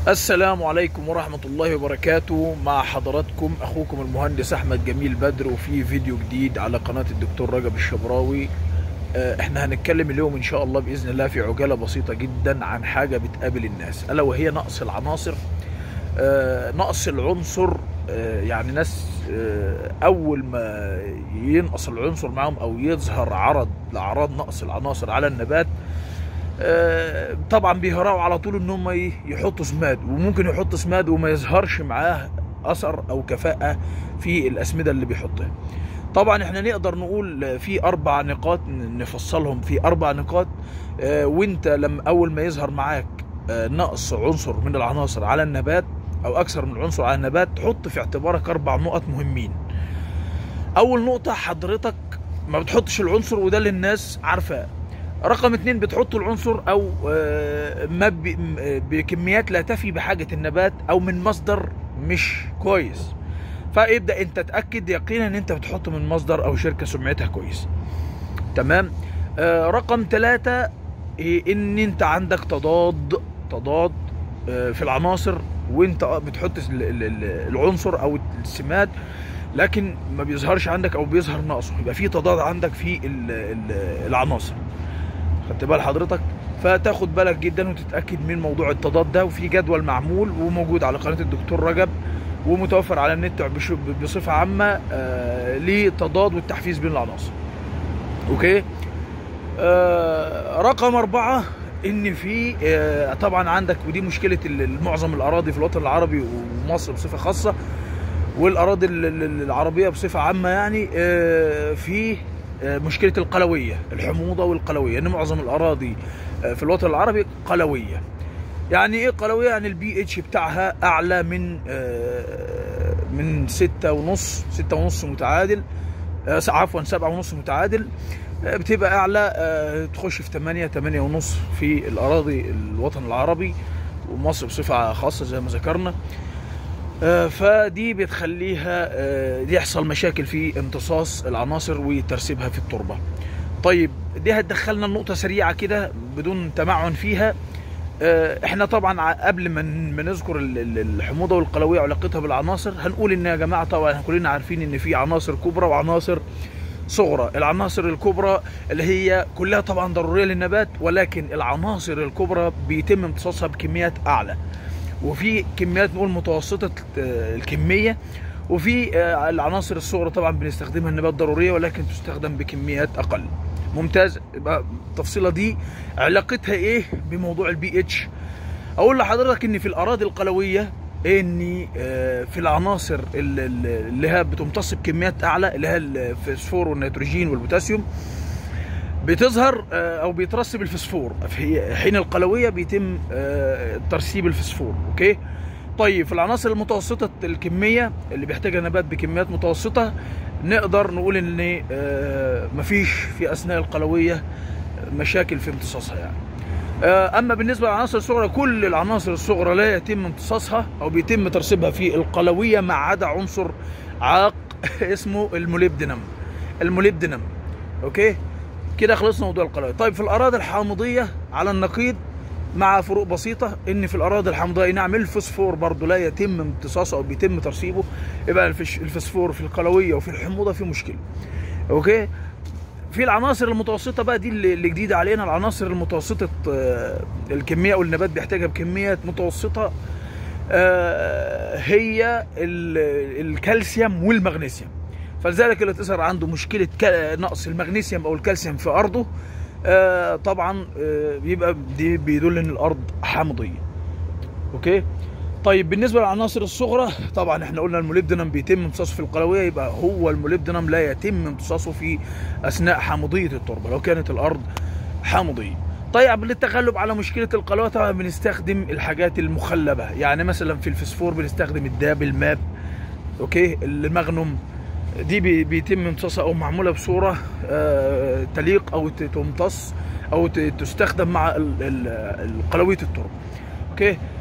السلام عليكم ورحمة الله وبركاته مع حضراتكم أخوكم المهندس أحمد جميل بدر وفي فيديو جديد على قناة الدكتور رجب الشبراوي آه، احنا هنتكلم اليوم إن شاء الله بإذن الله في عجالة بسيطة جدا عن حاجة بتقابل الناس ألا وهي نقص العناصر آه، نقص العنصر آه، يعني ناس آه، أول ما ينقص العنصر معاهم أو يظهر عرض لأعراض نقص العناصر على النبات آه، طبعا بيهرعوا على طول ان هم ي- يحطوا سماد وممكن يحط سماد وما يظهرش معاه اثر او كفاءه في الاسمده اللي بيحطها طبعا احنا نقدر نقول في اربع نقاط ن- نفصلهم في اربع نقاط آه، وانت لما اول ما يظهر معاك آه، نقص عنصر من العناصر على النبات او اكثر من عنصر على النبات حط في اعتبارك اربع نقط مهمين اول نقطه حضرتك ما بتحطش العنصر وده اللي الناس عارفاه رقم اتنين بتحط العنصر او آه، ما ب- م- آه، بكميات لا تفي بحاجة النبات او من مصدر مش كويس فيبدأ انت تأكد يقينا ان انت بتحط من مصدر او شركة سمعتها كويس تمام آه، رقم ثلاثة إيه، ان انت عندك تضاد تضاد آه، في العناصر وانت آه بتحط ال- ال- ال- العنصر او السماد لكن ما بيظهرش عندك او بيظهر نقصه يبقى في تضاد عندك في ال- ال- العناصر خدت بال حضرتك فتاخد بالك جدا وتتاكد من موضوع التضاد ده وفي جدول معمول وموجود على قناه الدكتور رجب ومتوفر على النت بش- بصفه عامه آه للتضاد والتحفيز بين العناصر اوكي آه رقم أربعة إن في آه طبعا عندك ودي مشكلة ال- معظم الأراضي في الوطن العربي ومصر بصفة خاصة والأراضي ال- ال- العربية بصفة عامة يعني آه في آه مشكلة القلوية الحموضة والقلوية إن معظم الأراضي آه في الوطن العربي قلوية يعني إيه قلوية يعني البي اتش بتاعها أعلى من آه من ستة ونص ستة ونص متعادل آه، عفوا سبعة ونص متعادل آه، بتبقى اعلى آه، تخش في 8 8 ونص في الاراضي الوطن العربي ومصر بصفه خاصه زي ما ذكرنا آه، فدي بتخليها آه، دي يحصل مشاكل في امتصاص العناصر وترسيبها في التربه طيب دي هتدخلنا النقطه سريعه كده بدون تمعن فيها آه، احنا طبعا ع- قبل ما ن- ما نذكر ال- ال- الحموضه والقلويه وعلاقتها بالعناصر هنقول ان يا جماعه طبعا احنا كلنا عارفين ان في عناصر كبرى وعناصر صغرى العناصر الكبرى اللي هي كلها طبعا ضروريه للنبات ولكن العناصر الكبرى بيتم امتصاصها بكميات اعلى وفي كميات نقول متوسطه آه، الكميه وفي آه، العناصر الصغرى طبعا بنستخدمها النبات ضروريه ولكن تستخدم بكميات اقل ممتاز يبقى التفصيله دي علاقتها ايه بموضوع البي اتش اقول لحضرتك ان في الاراضي القلويه ان آه، في العناصر ال- ال- اللي هي بتمتص بكميات اعلى اللي هي الفسفور والنيتروجين والبوتاسيوم بتظهر آه، او بيترسب الفسفور في حين القلويه بيتم آه، ترسيب الفسفور اوكي طيب في العناصر المتوسطه الكميه اللي بيحتاجها النبات بكميات متوسطه نقدر نقول ان آه، مفيش في اثناء القلويه مشاكل في امتصاصها يعني آه، اما بالنسبه للعناصر الصغرى كل العناصر الصغرى لا يتم امتصاصها او بيتم ترسيبها في القلويه ما عدا عنصر عاق اسمه الموليبدينم الموليبدينم اوكي كده خلصنا موضوع القلويه طيب في الاراضي الحامضيه على النقيض مع فروق بسيطة ان في الاراضي الحامضية نعم الفوسفور برضو لا يتم امتصاصه او بيتم ترسيبه يبقى الفش- الفوسفور في القلوية وفي الحموضة في مشكلة اوكي في العناصر المتوسطه بقى دي اللي اللي جديده علينا العناصر المتوسطه آه، الكميه او النبات بيحتاجها بكميات متوسطه آه، هي ال- الكالسيوم والمغنيسيوم فلذلك اللي تظهر عنده مشكله كا- نقص المغنيسيوم او الكالسيوم في ارضه آه، طبعا آه، بيبقى دي بيدل ان الارض حامضيه اوكي طيب بالنسبه للعناصر الصغرى طبعا احنا قلنا الموليبدينم بيتم امتصاصه في القلويه يبقى هو الموليبدينم لا يتم امتصاصه في اثناء حامضيه التربه لو كانت الارض حامضيه طيب للتغلب على مشكله القلويه طبعا بنستخدم الحاجات المخلبه يعني مثلا في الفسفور بنستخدم الداب الماب اوكي المغنم دي بي- بيتم امتصاصها او معموله بصوره آه، تليق او ت- تمتص او ت- تستخدم مع ال- ال- القلويه التربه اوكي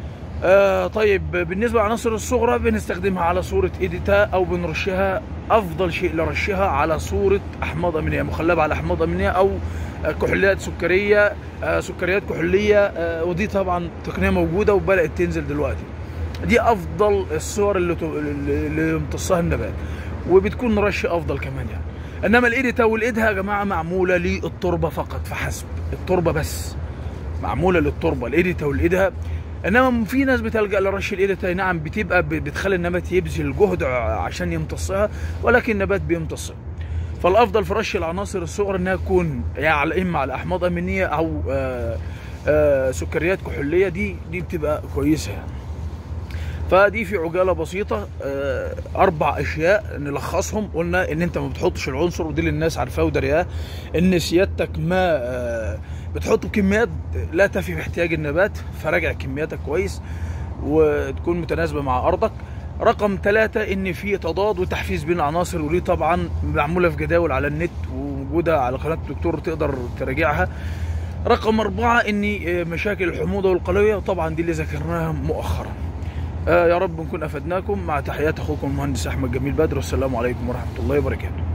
آه طيب بالنسبه للعناصر الصغرى بنستخدمها على صوره ايديتا او بنرشها افضل شيء لرشها على صوره احماض امينيه مخلبه على احماض امينيه او آه، كحوليات سكريه آه سكريات كحوليه آه ودي طبعا تقنيه موجوده وبدات تنزل دلوقتي دي افضل الصور اللي ت- اللي يمتصها النبات وبتكون رش افضل كمان يعني انما الايديتا والايدها يا جماعه معموله للتربه فقط فحسب التربه بس معموله للتربه الايديتا والايدها انما في ناس بتلجا لرش الايديتا نعم بتبقى ب- بتخلي النبات يبذل جهد ع- عشان يمتصها ولكن النبات بيمتصها فالافضل في رش العناصر الصغرى انها تكون يا على اما على احماض امينيه او آه آه سكريات كحوليه دي دي بتبقى كويسه يعني فدي في عجاله بسيطه آه، اربع اشياء نلخصهم قلنا ان انت ما بتحطش العنصر ودي اللي الناس عارفاه ودارياه ان سيادتك ما آه، بتحط بكميات لا تفي باحتياج النبات فراجع كمياتك كويس وتكون متناسبه مع ارضك رقم ثلاثة ان في تضاد وتحفيز بين العناصر ودي طبعا معموله في جداول على النت وموجوده على قناه الدكتور تقدر تراجعها رقم أربعة إن آه، مشاكل الحموضة والقلوية طبعا دي اللي ذكرناها مؤخرا آه، يا رب نكون افدناكم مع تحيات اخوكم المهندس احمد جميل بدر والسلام عليكم ورحمه الله وبركاته